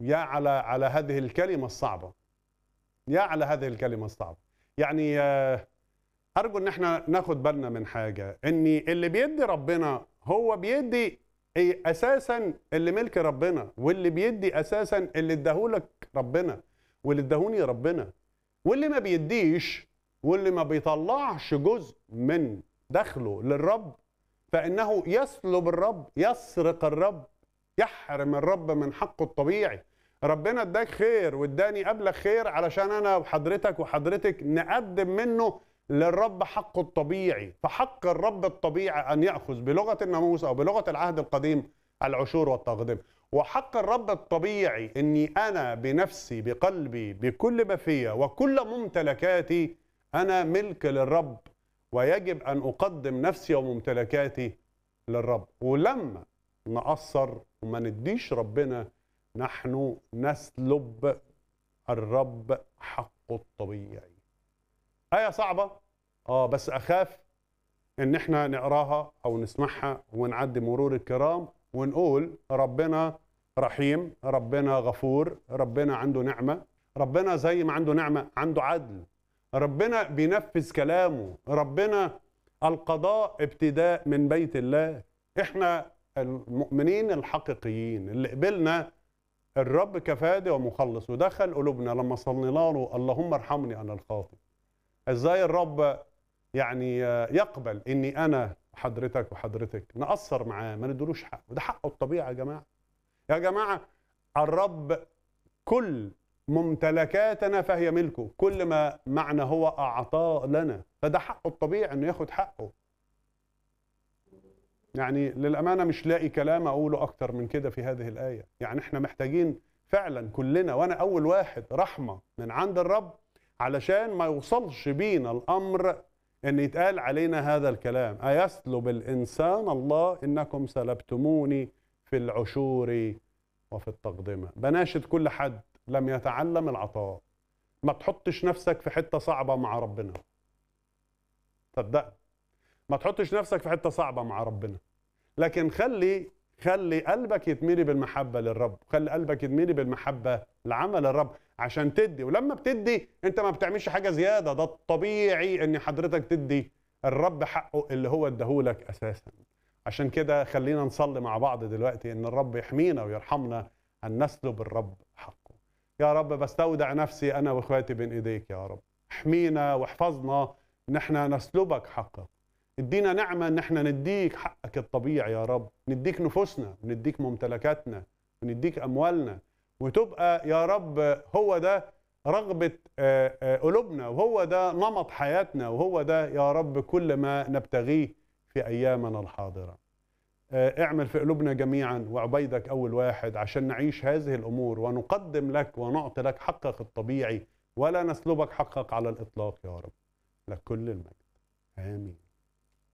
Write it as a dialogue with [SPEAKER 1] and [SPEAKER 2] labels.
[SPEAKER 1] يا على على هذه الكلمة الصعبة يا على هذه الكلمة الصعبة يعني آه، أرجو إن احنا ناخد بالنا من حاجة إن اللي بيدي ربنا هو بيدي إيه أساسا اللي ملك ربنا واللي بيدي أساسا اللي اداهولك ربنا واللي اداهوني ربنا واللي ما بيديش واللي ما بيطلعش جزء من دخله للرب فإنه يسلب الرب يسرق الرب يحرم الرب من حقه الطبيعي ربنا اداك خير واداني قبلك خير علشان انا وحضرتك وحضرتك نقدم منه للرب حقه الطبيعي فحق الرب الطبيعي ان ياخذ بلغه الناموس او بلغه العهد القديم العشور والتقدم وحق الرب الطبيعي اني انا بنفسي بقلبي بكل ما فيا وكل ممتلكاتي انا ملك للرب ويجب ان اقدم نفسي وممتلكاتي للرب ولما نقصر وما نديش ربنا نحن نسلب الرب حقه الطبيعي آية صعبة اه بس أخاف إن احنا نقراها أو نسمعها ونعدي مرور الكرام ونقول ربنا رحيم ربنا غفور ربنا عنده نعمة ربنا زي ما عنده نعمة عنده عدل ربنا بينفذ كلامه ربنا القضاء ابتداء من بيت الله احنا المؤمنين الحقيقيين اللي قبلنا الرب كفادي ومخلص ودخل قلوبنا لما صلينا له اللهم ارحمني انا الخاطئ ازاي الرب يعني يقبل اني انا حضرتك وحضرتك نقصر معاه ما ندلوش حقه ده حقه الطبيعي يا جماعه يا جماعه الرب كل ممتلكاتنا فهي ملكه كل ما معنى هو اعطاه لنا فده حقه الطبيعي انه ياخد حقه يعني للأمانة مش لاقي كلام أقوله أكتر من كده في هذه الآية يعني إحنا محتاجين فعلا كلنا وأنا أول واحد رحمة من عند الرب علشان ما يوصلش بينا الأمر أن يتقال علينا هذا الكلام أيسلب الإنسان الله إنكم سلبتموني في العشور وفي التقدمة بناشد كل حد لم يتعلم العطاء ما تحطش نفسك في حتة صعبة مع ربنا صدقني ما تحطش نفسك في حته صعبه مع ربنا لكن خلي خلي قلبك يتملي بالمحبه للرب خلي قلبك يتملي بالمحبه لعمل الرب عشان تدي ولما بتدي انت ما بتعملش حاجه زياده ده الطبيعي ان حضرتك تدي الرب حقه اللي هو اداهولك اساسا عشان كده خلينا نصلي مع بعض دلوقتي ان الرب يحمينا ويرحمنا ان نسلب الرب حقه يا رب بستودع نفسي انا واخواتي بين ايديك يا رب احمينا واحفظنا ان احنا نسلبك حقك ادينا نعمة ان احنا نديك حقك الطبيعي يا رب نديك نفوسنا ونديك ممتلكاتنا ونديك اموالنا وتبقى يا رب هو ده رغبة قلوبنا وهو ده نمط حياتنا وهو ده يا رب كل ما نبتغيه في ايامنا الحاضرة اعمل في قلوبنا جميعا وعبيدك اول واحد عشان نعيش هذه الامور ونقدم لك ونعطي لك حقك الطبيعي ولا نسلبك حقك على الاطلاق يا رب لك كل المجد امين